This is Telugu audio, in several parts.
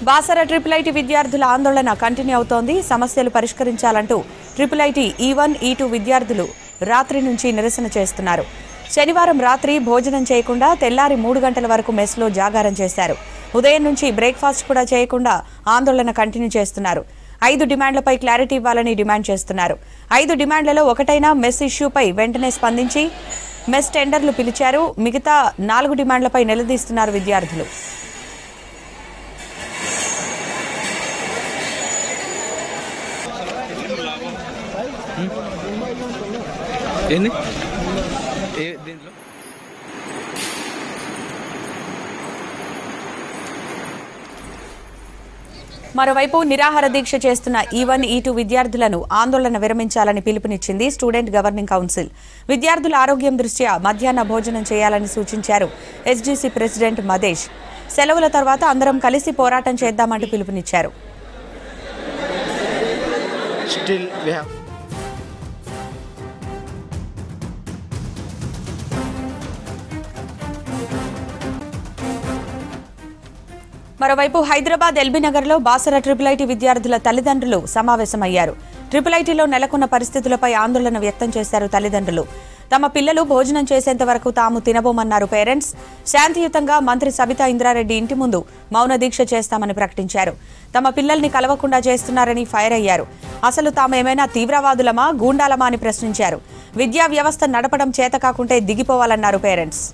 బాసర ట్రిపుల్ ఐటీ విద్యార్థుల ఆందోళన కంటిన్యూ అవుతోంది సమస్యలు పరిష్కరించాలంటూ triple IT E one E two విద్యార్థులు రాత్రి నుంచి నిరసన చేస్తున్నారు శనివారం రాత్రి భోజనం చేయకుండా తెల్లారి మూడు గంటల వరకు మెస్లో జాగారం చేశారు ఉదయం నుంచి బ్రేక్ఫాస్ట్ కూడా చేయకుండా ఆందోళన కంటిన్యూ చేస్తున్నారు ఐదు డిమాండ్లపై క్లారిటీ ఇవ్వాలని డిమాండ్ చేస్తున్నారు ఐదు డిమాండ్లలో ఒకటైనా మెస్ ఇష్యూపై వెంటనే స్పందించి మెస్ టెండర్లు పిలిచారు మిగతా నాలుగు డిమాండ్లపై నిలదీస్తున్నారు విద్యార్థులు ఏంది ఏ దీంట్లో మరోవైపు నిరాహార దీక్ష చేస్తున్న ఈ వన్ ఈ టూ విద్యార్థులను ఆందోళన విరమించాలని పిలుపునిచ్చింది స్టూడెంట్ గవర్నింగ్ కౌన్సిల్ విద్యార్థుల ఆరోగ్యం దృష్ట్యా మధ్యాహ్న భోజనం చేయాలని సూచించారు ఎస్జీసీ ప్రెసిడెంట్ మదేష్ సెలవుల తర్వాత అందరం కలిసి పోరాటం చేద్దామంటూ పిలుపునిచ్చారు still we have మరోవైపు హైదరాబాద్ ఎల్బీ నగర్లో బాసర ట్రిపుల్ ఐటీ విద్యార్థుల తల్లిదండ్రులు సమావేశమయ్యారు ట్రిపుల్ ఐటీలో నెలకొన్న పరిస్థితులపై ఆందోళన వ్యక్తం చేశారు తల్లిదండ్రులు తమ పిల్లలు భోజనం చేసేంత వరకు తాము తినబోమన్నారు పేరెంట్స్ శాంతియుతంగా మంత్రి సబితా ఇంద్రారెడ్డి ఇంటి ముందు మౌన దీక్ష చేస్తామని ప్రకటించారు తమ పిల్లల్ని కలవకుండా చేస్తున్నారని ఫైర్ అయ్యారు అసలు తాము ఏమైనా తీవ్రవాదులమా గూండాలమా అని ప్రశ్నించారు విద్యా వ్యవస్థ నడపడం చేత కాకుంటే దిగిపోవాలన్నారు పేరెంట్స్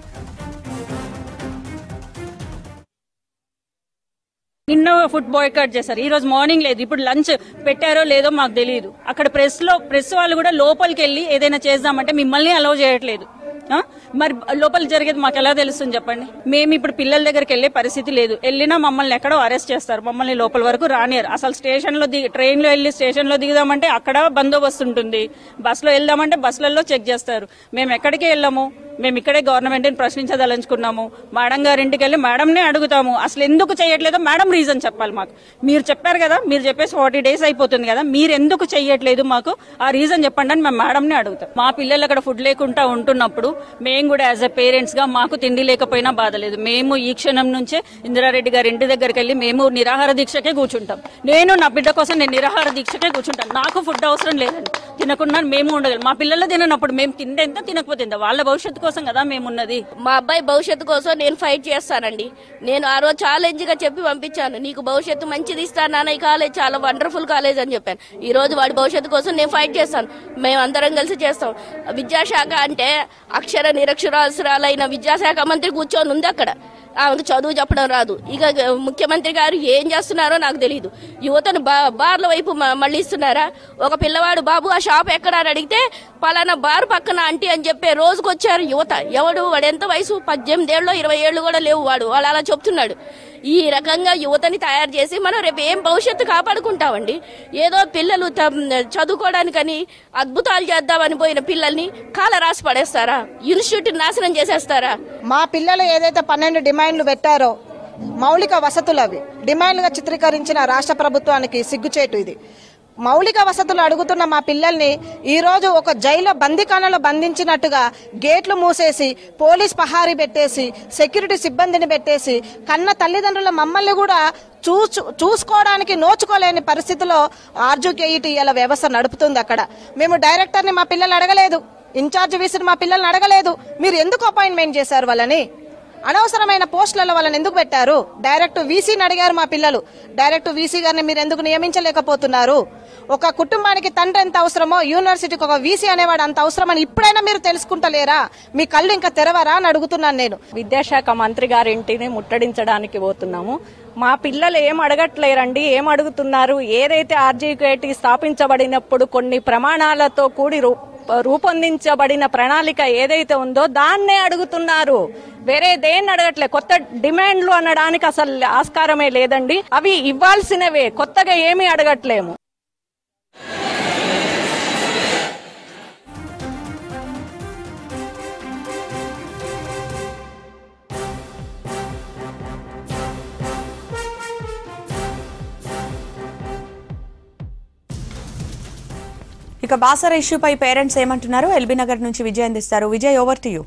నిన్న ఫుడ్ బాయ్కాట్ చేశారు ఈ రోజు మార్నింగ్ లేదు ఇప్పుడు లంచ్ పెట్టారో లేదో మాకు తెలియదు అక్కడ ప్రెస్ లో ప్రెస్ వాళ్ళు కూడా లోపలికి వెళ్ళి ఏదైనా చేద్దామంటే మిమ్మల్ని అలౌ చేయట్లేదు ఆ? మరి లోపల జరిగేది మాకు ఎలా తెలుస్తుంది చెప్పండి మేము ఇప్పుడు పిల్లల దగ్గరికి వెళ్ళే పరిస్థితి లేదు వెళ్ళినా మమ్మల్ని ఎక్కడో అరెస్ట్ చేస్తారు మమ్మల్ని లోపల వరకు రానియరు అసలు స్టేషన్ లో దిగి ట్రైన్ లో వెళ్ళి స్టేషన్ లో దిగుదామంటే అక్కడ బందోబస్తు ఉంటుంది బస్ లో వెళ్దామంటే బస్సులలో చెక్ చేస్తారు మేము ఎక్కడికి వెళ్ళాము మేము ఇక్కడే గవర్నమెంట్ ని ప్రశ్నించదలుచుకున్నాము మేడం గారింటికి వెళ్ళి మేడంనే అడుగుతాము అసలు ఎందుకు చేయట్లేదో మేడం రీజన్ చెప్పాలి మాకు మీరు చెప్పారు కదా మీరు చెప్పేసి ఫార్టీ డేస్ అయిపోతుంది కదా మీరు ఎందుకు చెయ్యట్లేదు మాకు ఆ రీజన్ చెప్పండి అని మేము మేడంనే అడుగుతాం మా పిల్లలు అక్కడ ఫుడ్ లేకుండా ఉంటున్నప్పుడు మేము కూడా యాజ్ ఎ పేరెంట్స్ గా మాకు తిండి లేకపోయినా బాధ లేదు మేము ఈ క్షణం నుంచే ఇందిరారెడ్డి గారి ఇంటి దగ్గరికి వెళ్ళి మేము నిరాహార దీక్షకే కూర్చుంటాం నేను నా బిడ్డ కోసం నేను నిరాహార దీక్షకే కూర్చుంటాను నాకు ఫుడ్ అవసరం లేదండి తినకుండా మేము ఉండగలం మా పిల్లలు తిననప్పుడు మేము తింటే ఎంత తినకపోతే ఎంత వాళ్ళ భవిష్యత్తు కోసం కదా మేము ఉన్నది మా అబ్బాయి భవిష్యత్తు కోసం నేను ఫైట్ చేస్తానండి నేను ఆ రోజు ఛాలెంజ్ గా చెప్పి పంపించాను నీకు భవిష్యత్తు మంచిది ఇస్తాను నాన్న ఈ కాలేజ్ చాలా వండర్ఫుల్ కాలేజ్ అని చెప్పాను ఈ రోజు వాడి భవిష్యత్తు కోసం నేను ఫైట్ చేస్తాను మేము అందరం కలిసి చేస్తాం విద్యాశాఖ అంటే అక్షర నిరక్షరాస్యురాలైన విద్యాశాఖ మంత్రి కూర్చొని ఉంది అక్కడ ఆమెకు చదువు చెప్పడం రాదు ఇక ముఖ్యమంత్రి గారు ఏం చేస్తున్నారో నాకు తెలియదు యువతను బా బార్ల వైపు మ- మళ్ళిస్తున్నారా ఒక పిల్లవాడు బాబు ఆ షాప్ ఎక్కడ అని అడిగితే పలానా బార్ పక్కన ఆంటీ అని చెప్పే రోజుకు వచ్చారు యువత ఎవడు వాడు ఎంత వయసు పద్దెనిమిది ఏళ్ళు ఇరవై ఏళ్ళు కూడా లేవు వాడు వాడు అలా చెప్తున్నాడు ఈ రకంగా యువతని తయారు చేసి మనం రేపు ఏం భవిష్యత్తు కాపాడుకుంటామండి ఏదో పిల్లలు త- చదువుకోవడానికని అద్భుతాలు చేద్దామని పోయిన పిల్లల్ని కాల రాసి పడేస్తారా ఇన్స్టిట్యూట్ నాశనం చేసేస్తారా మా పిల్లలు ఏదైతే పన్నెండు డిమాండ్లు పెట్టారో మౌలిక వసతులు అవి డిమాండ్లుగా చిత్రీకరించిన రాష్ట్ర ప్రభుత్వానికి సిగ్గుచేటు ఇది మౌలిక వసతులు అడుగుతున్న మా పిల్లల్ని ఈ రోజు ఒక జైల్లో బందీఖానలో బంధించినట్టుగా గేట్లు మూసేసి పోలీస్ పహారీ పెట్టేసి సెక్యూరిటీ సిబ్బందిని పెట్టేసి కన్న తల్లిదండ్రుల మమ్మల్ని కూడా చూసు చూసుకోవడానికి నోచుకోలేని పరిస్థితిలో ఆర్జుకేఈటీ ఇలా వ్యవస్థ నడుపుతుంది అక్కడ మేము డైరెక్టర్ని మా పిల్లల్ని అడగలేదు ఇన్ఛార్జ్ వీసిని మా పిల్లల్ని అడగలేదు మీరు ఎందుకు అపాయింట్మెంట్ చేశారు వాళ్ళని అనవసరమైన పోస్టులలో వాళ్ళని ఎందుకు పెట్టారు డైరెక్ట్ వీసీని అడిగారు మా పిల్లలు డైరెక్ట్ వీసీ గారిని మీరు ఎందుకు నియమించలేకపోతున్నారు ఒక కుటుంబానికి తండ్రి ఎంత అవసరమో యూనివర్సిటీకి ఒక వీసీ అనేవాడు అంత అవసరమని ఇప్పుడైనా మీరు తెలుసుకుంటలేరా మీ కళ్ళు ఇంకా తెరవరా అని అడుగుతున్నాను నేను విద్యాశాఖ మంత్రి గారి ఇంటిని ముట్టడించడానికి పోతున్నాము మా పిల్లలు ఏం అడగట్లేరండి ఏం అడుగుతున్నారు ఏదైతే ఆర్జీకేటీ స్థాపించబడినప్పుడు కొన్ని ప్రమాణాలతో కూడి రూ- రూపొందించబడిన ప్రణాళిక ఏదైతే ఉందో దాన్నే అడుగుతున్నారు వేరే దేన్ని అడగట్లే కొత్త డిమాండ్లు అనడానికి అసలు ఆస్కారమే లేదండి అవి ఇవ్వాల్సినవే కొత్తగా ఏమీ అడగట్లేము ఇక బాసర ఇష్యూపై పేరెంట్స్ ఏమంటున్నారు ఎల్బీ నగర్ నుంచి విజయ్ అందిస్తారు Vijay over to you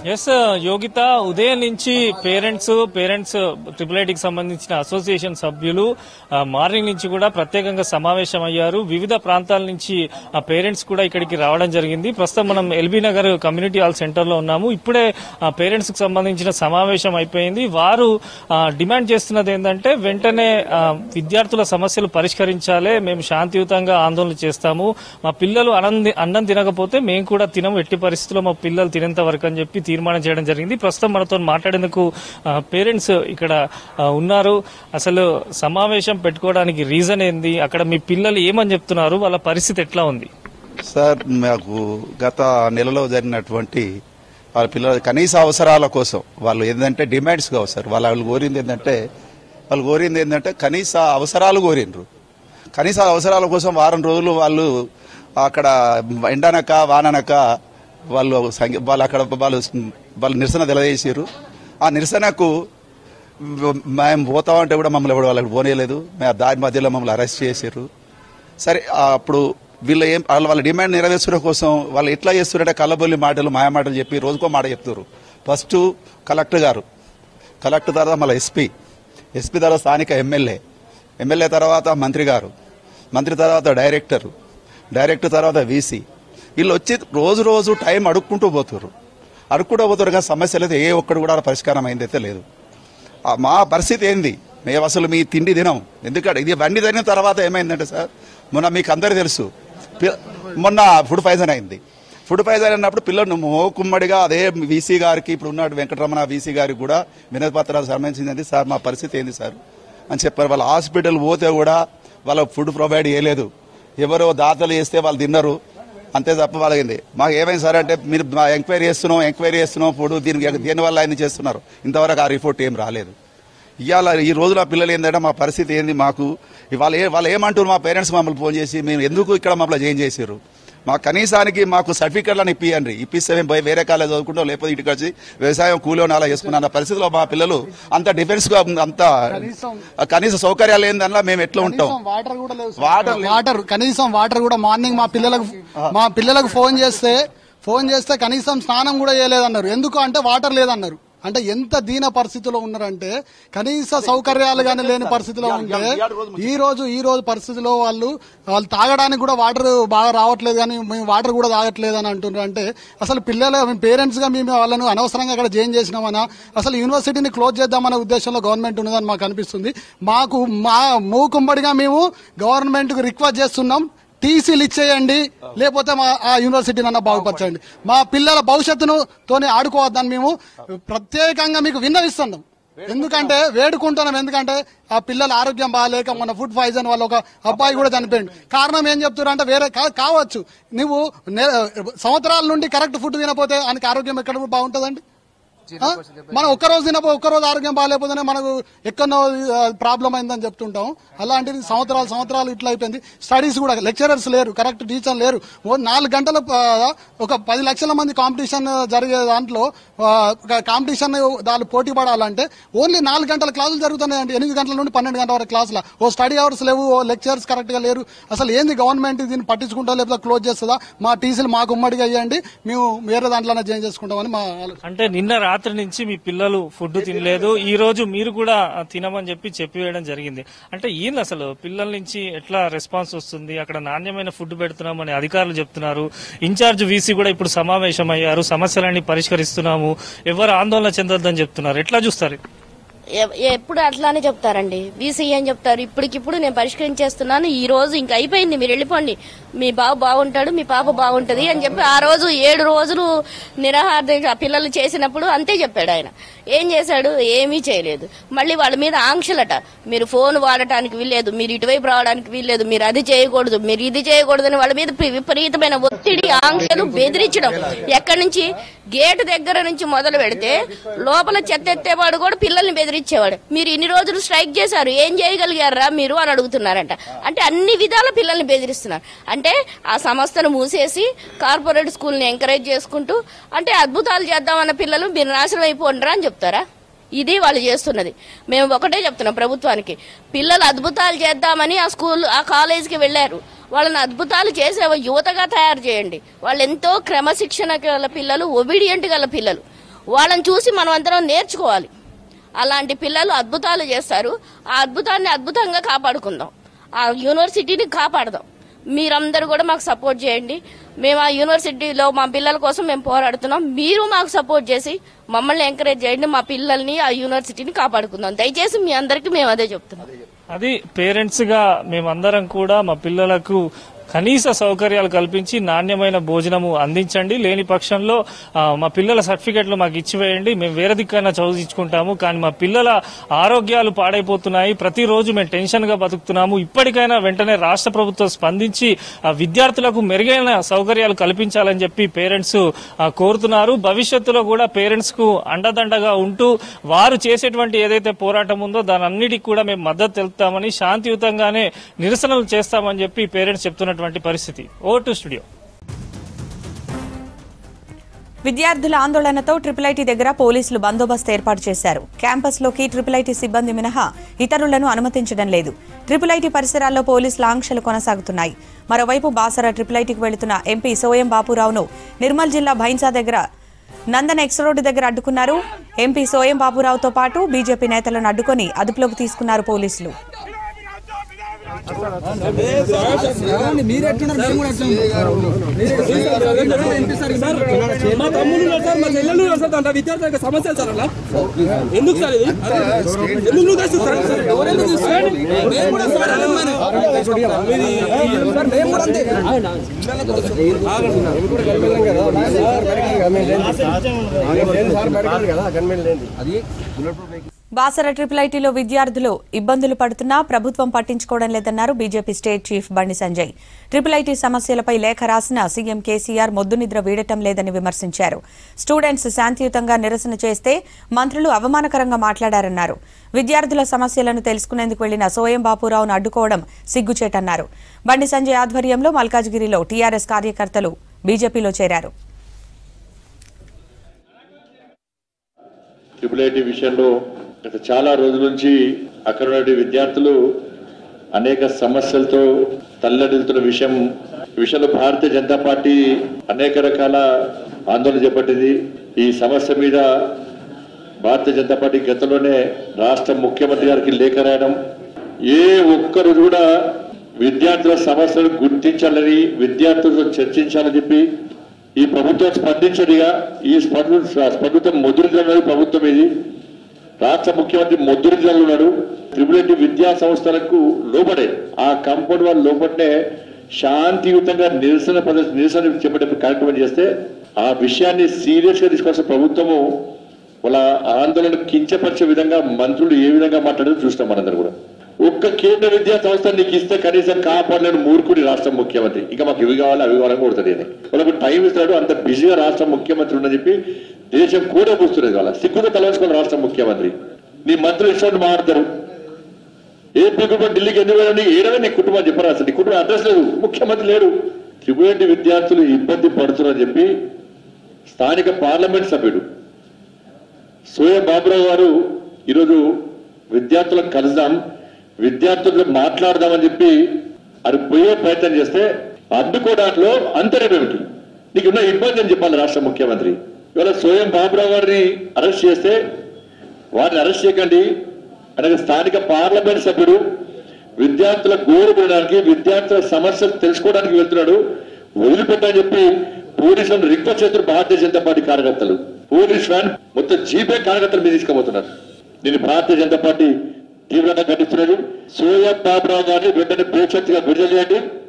yes Yogitha ఉదయం నుంచి పేరెంట్స్ పేరెంట్స్ ట్రిపుల్ ఐటీకి సంబంధించిన అసోసియేషన్ సభ్యులు ఆ, మార్నింగ్ నుంచి కూడా ప్రత్యేకంగా సమావేశం అయ్యారు వివిధ ప్రాంతాల నుంచి ఆ పేరెంట్స్ కూడా ఇక్కడికి రావడం జరిగింది ప్రస్తుతం మనం LB Nagar community hall center లో ఉన్నాము ఇప్పుడే ఆ పేరెంట్స్ కి సంబంధించిన సమావేశం అయిపోయింది వారు ఆ, డిమాండ్ చేస్తున్నది ఏంటంటే వెంటనే ఆ, విద్యార్థుల సమస్యలు పరిష్కరించాలి మేము శాంతియుతంగా ఆందోళన చేస్తాము మా పిల్లలు అన్నం తి- అన్నం తినకపోతే మేము కూడా తినము ఎట్టి పరిస్థితుల్లో మా పిల్లలు తినేంత వరకు అని చెప్పి తీర్మానం చేయడం జరిగింది ప్రస్తుతం మనతో మాట్లాడేందుకు పేరెంట్స్ ఇక్కడ ఆ, ఉన్నారు అసలు సమావేశం పెట్టుకోవడానికి రీజన్ ఏంది అక్కడ మీ పిల్లలు ఏమని చెప్తున్నారు వాళ్ళ పరిస్థితి ఎట్లా ఉంది సార్ మాకు గత నెలలో జరిగినటువంటి వాళ్ళ పిల్లల కనీస అవసరాల కోసం వాళ్ళు ఏంటంటే డిమాండ్స్ కావు సార్ వాళ్ళ వాళ్ళు కోరింది ఏంటంటే వాళ్ళు కోరింది ఏంటంటే కనీస అవసరాలు కోరిండ్రు కనీస అవసరాల కోసం వారం రోజులు వాళ్ళు అక్కడ ఎండనక వాననక వాళ్ళు సంగ- వాళ్ళు అక్కడ వాళ్ళు వాళ్ళు నిరసన తెలియజేసారు ఆ నిరసనకు మేము పోతామంటే కూడా మమ్మల్ని ఎవరు వాళ్ళకి పోనీయలేదు మేము దారి మధ్యలో మమ్మల్ని అరెస్ట్ చేశారు సరే ఆ అప్పుడు వీళ్ళు ఏం వాళ్ళ వాళ్ళ డిమాండ్ నెరవేర్చడం కోసం వాళ్ళు ఎట్లా చేస్తున్నారంటే కళ్ళబొల్లి మాటలు మాయ మాటలు చెప్పి రోజుకో మాట చెప్తారు ఫస్ట్ కలెక్టర్ గారు కలెక్టర్ తర్వాత మళ్ళీ ఎస్పీ ఎస్పీ తర్వాత స్థానిక ఎమ్మెల్యే ఎమ్మెల్యే తర్వాత మంత్రి గారు మంత్రి తర్వాత డైరెక్టర్ డైరెక్టర్ తర్వాత వీసీ వీళ్ళు వచ్చి రోజు రోజు టైం అడుక్కుంటూ పోతారు అడుక్కుంటూ పోతారు కానీ సమస్యలు అయితే ఏ ఒక్కడు కూడా పరిష్కారం అయిందైతే లేదు ఆ మా పరిస్థితి ఏంది మేము అసలు మీ తిండి తినం ఎందుకంటే ఇది బండి తినిన తర్వాత ఏమైందంటే సార్ మొన్న మీకు అందరికీ తెలుసు పి- మొన్న ఫుడ్ పాయిజన్ అయింది ఫుడ్ పాయిజన్ అయినప్పుడు పిల్లలు మోకుమ్మడిగా అదే వీసీ గారికి ఇప్పుడు ఉన్నాడు వెంకటరమణ వీసీ గారికి కూడా వినతి పత్రాలు సమర్పించింది సార్ మా పరిస్థితి ఏంది సార్ అని చెప్పారు వాళ్ళ హాస్పిటల్ పోతే కూడా వాళ్ళ ఫుడ్ ప్రొవైడ్ చేయలేదు ఎవరో దాతలు చేస్తే వాళ్ళు తిన్నారు అంతే తప్ప వాళ్ళకి మాకు ఏమైంది సార్ అంటే మీరు మా ఎంక్వైరీ చేస్తున్నాం ఎంక్వైరీ చేస్తున్నాం ఫుడ్ దీనికి దేనివల్ల ఆయన చేస్తున్నారు ఇంతవరకు ఆ రిపోర్ట్ ఏం రాలేదు ఇవాళ ఈ రోజుల పిల్లలు ఏంటంటే మా పరిస్థితి ఏంది మాకు ఇవాళ ఏ వాళ్ళు ఏమంటారు మా పేరెంట్స్ మమ్మల్ని ఫోన్ చేసి మేము ఎందుకు ఇక్కడ మమ్మల్ని జాయిన్ చేసారు మా కనీసానికి మాకు సర్టిఫికెట్లను ఇప్పియండి ఇప్పిస్తే మేము పోయి వేరే కాలేజ్ చదువుకుంటాం లేకపోతే ఇంటికి వచ్చి వ్యవసాయం కూలీని అలా చేసుకున్నాం అన్న పరిస్థితిలో మా పిల్లలు అంత డిఫెన్స్ గా అంత కనీస సౌకర్యాలు ఏందన్నా మేము ఎట్లా ఉంటాం వాటర్ కూడా లేవు సార్. వాటర్ లేవు. వాటర్ కనీసం వాటర్ కూడా మార్నింగ్ మా పిల్లలకు మా పిల్లలకు ఫోన్ చేస్తే ఫోన్ చేస్తే కనీసం స్నానం కూడా చేయలేదన్నారు ఎందుకు అంటే వాటర్ లేదన్నారు అంటే ఎంత దీన పరిస్థితిలో ఉన్నారంటే కనీస సౌకర్యాలు కానీ లేని పరిస్థితిలో ఉంటే ఈ రోజు ఈ రోజు పరిస్థితిలో వాళ్ళు వాళ్ళు తాగడానికి కూడా వాటర్ బాగా రావట్లేదు కానీ మేము వాటర్ కూడా తాగట్లేదు అని అంటున్నారు అంటే అసలు పిల్లలు పేరెంట్స్ గా మేము వాళ్ళను అనవసరంగా అక్కడ జాయిన్ చేసినామనా అసలు యూనివర్సిటీని క్లోజ్ చేద్దామనే ఉద్దేశంలో గవర్నమెంట్ ఉన్నదని మాకు అనిపిస్తుంది మాకు మా మూకుమ్మడిగా మేము గవర్నమెంట్ కు రిక్వెస్ట్ చేస్తున్నాం టీసీలు ఇచ్చేయండి లేకపోతే మా ఆ యూనివర్సిటీని అన్న బాగుపరచండి మా పిల్లల భవిష్యత్తును తోనే ఆడుకోవద్దని మేము ప్రత్యేకంగా మీకు విన్నవిస్తున్నాం ఎందుకంటే వేడుకుంటున్నాం ఎందుకంటే ఆ పిల్లల ఆరోగ్యం బాగాలేక మన ఫుడ్ పాయిజన్ వల్ల ఒక అబ్బాయి కూడా చనిపోయింది కారణం ఏం చెప్తున్నారు అంటే వేరే కా- కావచ్చు నువ్వు నె- సంవత్సరాల నుండి కరెక్ట్ ఫుడ్ తినపోతే ఆయనకి ఆరోగ్యం ఎక్కడ బాగుంటుందండి ఆ? మనం ఒక్క రోజు తినపో ఒక్క రోజు ఆరోగ్యం బాగాలేకపోతేనే మనకు ఎక్కడో ప్రాబ్లం అయిందని చెప్తుంటాం అలాంటిది సంవత్సరాలు సంవత్సరాలు ఇట్లా అయిపోయింది స్టడీస్ కూడా లెక్చరర్స్ లేరు కరెక్ట్ టీచర్ లేరు ఓ నాలుగు గంటల ఆ, ఒక పది లక్షల మంది కాంపిటీషన్ జరిగే దాంట్లో కాంపిటీషన్ దాని పోటీ పడాలంటే ఓన్లీ నాలుగు గంటల క్లాసులు జరుగుతున్నాయండి ఎనిమిది గంటల నుండి పన్నెండు గంటల వరకు క్లాసుల ఓ స్టడీ అవర్స్ లేవు ఓ లెక్చర్స్ కరెక్ట్ గా లేరు అసలు ఏంది గవర్నమెంట్ దీన్ని పట్టించుకుంటా లేకపోతే క్లోజ్ చేస్తుందా మా టీసీలు మాకు ఉమ్మడిగా ఇవ్వండి మేము వేరే దాంట్లోనే జాయిన్ చేసుకుంటామని మా ఆలోచన అంటే నిన్న రాత్రి నుంచి మీ పిల్లలు ఫుడ్ తినలేదు ఈ రోజు మీరు కూడా తినమని చెప్పి చెప్పివేయడం జరిగింది అంటే ఏంది అసలు పిల్లల నుంచి ఎట్లా రెస్పాన్స్ వస్తుంది అక్కడ నాణ్యమైన ఫుడ్ పెడుతున్నామని అధికారులు చెప్తున్నారు ఇన్ఛార్జ్ వీసీ కూడా ఇప్పుడు సమావేశం అయ్యారు సమస్యలన్నీ పరిష్కరిస్తున్నాము ఎవరు ఆందోళన చెందొద్దని చెప్తున్నారు ఎట్లా చూస్తారు ఇది? ఎ- ఎప్పుడు అట్లానే చెప్తారండి బీసీ అని చెప్తారు ఇప్పటికిప్పుడు నేను పరిష్కరించేస్తున్నాను ఈ రోజు ఇంక అయిపోయింది మీరు వెళ్ళిపోండి మీ బాబు బాగుంటాడు మీ పాప బాగుంటది అని చెప్పి ఆ రోజు ఏడు రోజులు నిరాహార దీక్ష ఆ పిల్లలు చేసినప్పుడు అంతే చెప్పాడు ఆయన ఏం చేశాడు ఏమీ చేయలేదు మళ్ళీ వాళ్ళ మీద ఆంక్షలట మీరు ఫోన్ వాడటానికి వీల్లేదు మీరు ఇటువైపు రావడానికి వీల్లేదు మీరు అది చేయకూడదు మీరు ఇది చేయకూడదని వాళ్ళ మీద పి- విపరీతమైన ఒత్తిడి ఆంక్షలు బెదిరించడం ఎక్కడి నుంచి గేటు దగ్గర నుంచి మొదలు పెడితే లోపల చెత్త ఎత్తేవాడు కూడా పిల్లల్ని బెదిరించేవాడు మీరు ఇన్ని రోజులు స్ట్రైక్ చేశారు ఏం చేయగలిగారా మీరు అని అడుగుతున్నారంట అంటే అన్ని విధాల పిల్లల్ని బెదిరిస్తున్నారు అంటే ఆ సంస్థను మూసేసి కార్పొరేట్ స్కూల్ని ఎంకరేజ్ చేసుకుంటూ అంటే అద్భుతాలు చేద్దామన్న పిల్లలు మీరు నాశనం అయిపోండిరా అని చెప్తారా ఇది వాళ్ళు చేస్తున్నది మేము ఒకటే చెప్తున్నాం ప్రభుత్వానికి పిల్లలు అద్భుతాలు చేద్దామని ఆ స్కూల్ ఆ కాలేజీకి వెళ్ళారు వాళ్ళని అద్భుతాలు చేసే యువతగా తయారు చేయండి వాళ్ళు ఎంతో క్రమశిక్షణ గల పిల్లలు ఒబీడియంట్ గల పిల్లలు వాళ్ళని చూసి మనం అందరం నేర్చుకోవాలి అలాంటి పిల్లలు అద్భుతాలు చేస్తారు ఆ అద్భుతాన్ని అద్భుతంగా కాపాడుకుందాం ఆ యూనివర్సిటీని కాపాడదాం మీరందరూ కూడా మాకు సపోర్ట్ చేయండి మేము ఆ యూనివర్సిటీలో మా పిల్లల కోసం మేము పోరాడుతున్నాం మీరు మాకు సపోర్ట్ చేసి మమ్మల్ని ఎంకరేజ్ చేయండి మా పిల్లల్ని ఆ యూనివర్సిటీని కాపాడుకుందాం దయచేసి మీ అందరికీ మేము అదే చెప్తున్నాం అది పేరెంట్స్ గా మేమందరం కూడా మా పిల్లలకు కనీస సౌకర్యాలు కల్పించి నాణ్యమైన భోజనము అందించండి లేని పక్షంలో ఆ, మా పిల్లల సర్టిఫికెట్లు మాకు ఇచ్చివేయండి మేము వేరే దిక్కైనా చదివించుకుంటాము కానీ మా పిల్లల ఆరోగ్యాలు పాడైపోతున్నాయి ప్రతిరోజు మేము టెన్షన్ గా బతుకుతున్నాము ఇప్పటికైనా వెంటనే రాష్ట్ర ప్రభుత్వం స్పందించి ఆ విద్యార్థులకు మెరుగైన సౌకర్యాలు కల్పించాలని చెప్పి పేరెంట్స్ ఆ, కోరుతున్నారు భవిష్యత్తులో కూడా పేరెంట్స్ కు అండదండగా ఉంటూ వారు చేసేటువంటి ఏదైతే పోరాటం ఉందో దాని అన్నిటికీ కూడా మేము మద్దతు తెలుపుతామని శాంతియుతంగానే నిరసనలు చేస్తామని చెప్పి పేరెంట్స్ చెప్తున్నటువంటి పరిస్థితి ఓ టు స్టూడియో విద్యార్థుల ఆందోళనతో ట్రిపుల్ ఐటీ దగ్గర పోలీసులు బందోబస్తు ఏర్పాటు చేశారు క్యాంపస్లోకి ట్రిపుల్ ఐటీ సిబ్బంది మినహా ఇతరులను అనుమతించడం లేదు ట్రిపుల్ ఐటీ పరిసరాల్లో పోలీసుల ఆంక్షలు కొనసాగుతున్నాయి మరోవైపు బాసర ట్రిపుల్ ఐటీకి వెళుతున్న ఎంపీ సోయం బాపురావును నిర్మల్ జిల్లా భైన్సా దగ్గర నందన్ ఎక్స్ రోడ్డు దగ్గర అడ్డుకున్నారు ఎంపీ సోయం బాపురావుతో పాటు బీజేపీ నేతలను అడ్డుకొని అదుపులోకి తీసుకున్నారు పోలీసులు మా తమ్ముడు ఉన్నారు సార్ మా చెల్లెలు ఉన్నారు సార్ దాంట్లో విద్యార్థులకు సమస్య సార్ అలా ఎందుకు సార్ ఇది ఎందుకు నువ్వు తెచ్చు సార్ ఎవరెందుకు తీసుకోండి మేము కూడా సార్ అలమ్మాను. ఇది- సార్ మేము కూడా అంతే బాసర ట్రిపుల్ ఐటీలో విద్యార్థులు ఇబ్బందులు పడుతున్నా ప్రభుత్వం పట్టించుకోవడం లేదన్నారు బీజేపీ స్టేట్ చీఫ్ బండి సంజయ్ ట్రిపుల్ ఐటీ సమస్యలపై లేఖ రాసిన సీఎం కేసీఆర్ మొద్దు నిద్ర వీడటం లేదని విమర్శించారు స్టూడెంట్స్ శాంతియుతంగా నిరసన చేస్తే మంత్రులు అవమానకరంగా మాట్లాడారన్నారు విద్యార్థుల సమస్యలను తెలుసుకునేందుకు వెళ్లిన సోయం బాపురావును అడ్డుకోవడం సిగ్గుచేటన్నారు బండి సంజయ్ ఆధ్వర్యంలో మల్కాజ్గిరిలో టీఆర్ఎస్ కార్యకర్తలు బీజేపీలో చేరారు ట్రిపుల్ ఐటీ విషయంలో గత చాలా రోజుల నుంచి అక్కడ ఉన్న విద్యార్థులు అనేక సమస్యలతో తల్లడిల్తున్న విషయం ఈ విషయంలో భారతీయ జనతా పార్టీ అనేక రకాల ఆందోళన చేపట్టింది ఈ సమస్య మీద భారతీయ జనతా పార్టీ గతంలోనే రాష్ట్ర ముఖ్యమంత్రి గారికి లేఖ రాయడం ఏ ఒక్కరు కూడా విద్యార్థుల సమస్యలను గుర్తించాలని విద్యార్థులతో చర్చించాలని చెప్పి ఈ ప్రభుత్వం స్పందించడిగా ఈ స్పంద స్పందితం ముద్రించాలని ప్రభుత్వం ఇది రాష్ట్ర ముఖ్యమంత్రి ముద్రించాలని ఉన్నాడు త్రిపుల్ ఐటీ విద్యా సంస్థలకు లోపడే ఆ కాంపౌండ్ వాళ్ళు లోపడే శాంతియుతంగా నిరసన ప్రదర్శన నిరసన చేపట్టే కార్యక్రమం చేస్తే ఆ విషయాన్ని సీరియస్ గా తీసుకోవాల్సిన ప్రభుత్వము వాళ్ళ ఆందోళన కించపరిచే విధంగా మంత్రులు ఏ విధంగా మాట్లాడారో చూస్తాం మనందరం కూడా ఒక్క కేంద్ర విద్యా సంస్థ నీకు ఇస్తే కనీసం కాపాడలేని మూర్ఖుడి రాష్ట్ర ముఖ్యమంత్రి ఇంకా మాకు ఇవి కావాలి అవి కావాలని కొడుతుంది అని వాళ్ళకు టైం ఇస్తాడు అంత బిజీగా రాష్ట్ర ముఖ్యమంత్రి ఉందని చెప్పి దేశం కూడా కూర్చున్నది వాళ్ళ సిగ్గుగా తలవంచుకోవాలి రాష్ట్ర ముఖ్యమంత్రి నీ మంత్రులు ఇష్టం మాట్లాడతారు ఏ కుటుంబం ఢిల్లీకి ఎందుకు వెళ్ళండి ఏడవే నీ కుటుంబం చెప్పరా అసలు నీ కుటుంబం అడ్రస్ లేదు ముఖ్యమంత్రి లేడు త్రిపురేటి విద్యార్థులు ఇబ్బంది పడుతున్నారని చెప్పి స్థానిక పార్లమెంట్ సభ్యుడు సోయ బాబురావు గారు ఈరోజు విద్యార్థులకు కలుద్దాం విద్యార్థులతో మాట్లాడదామని చెప్పి అది పోయే ప్రయత్నం చేస్తే అడ్డుకోవడంలో అంతరం ఏమిటి నీకున్న ఇబ్బంది అని చెప్పాలి రాష్ట్ర ముఖ్యమంత్రి ఇవాళ సోయం బాబురావు గారిని అరెస్ట్ చేస్తే వారిని అరెస్ట్ చేయకండి అనగా స్థానిక పార్లమెంట్ సభ్యుడు విద్యార్థుల గోరు వినడానికి విద్యార్థుల సమస్యలు తెలుసుకోవడానికి వెళ్తున్నాడు వదిలిపెట్టని చెప్పి పోలీసులను రిక్వెస్ట్ చేస్తున్న భారతీయ జనతా పార్టీ కార్యకర్తలు పోలీస్ వ్యాన్ మొత్తం జీపే కార్యకర్తలు మీద తీసుకుపోతున్నారు దీన్ని భారతీయ జనతా పార్టీ తీవ్రంగా ఖండిస్తున్నది సోయబ్ బాబురావు గారిని వెంటనే ప్రేక్షకుగా విడుదల చేయండి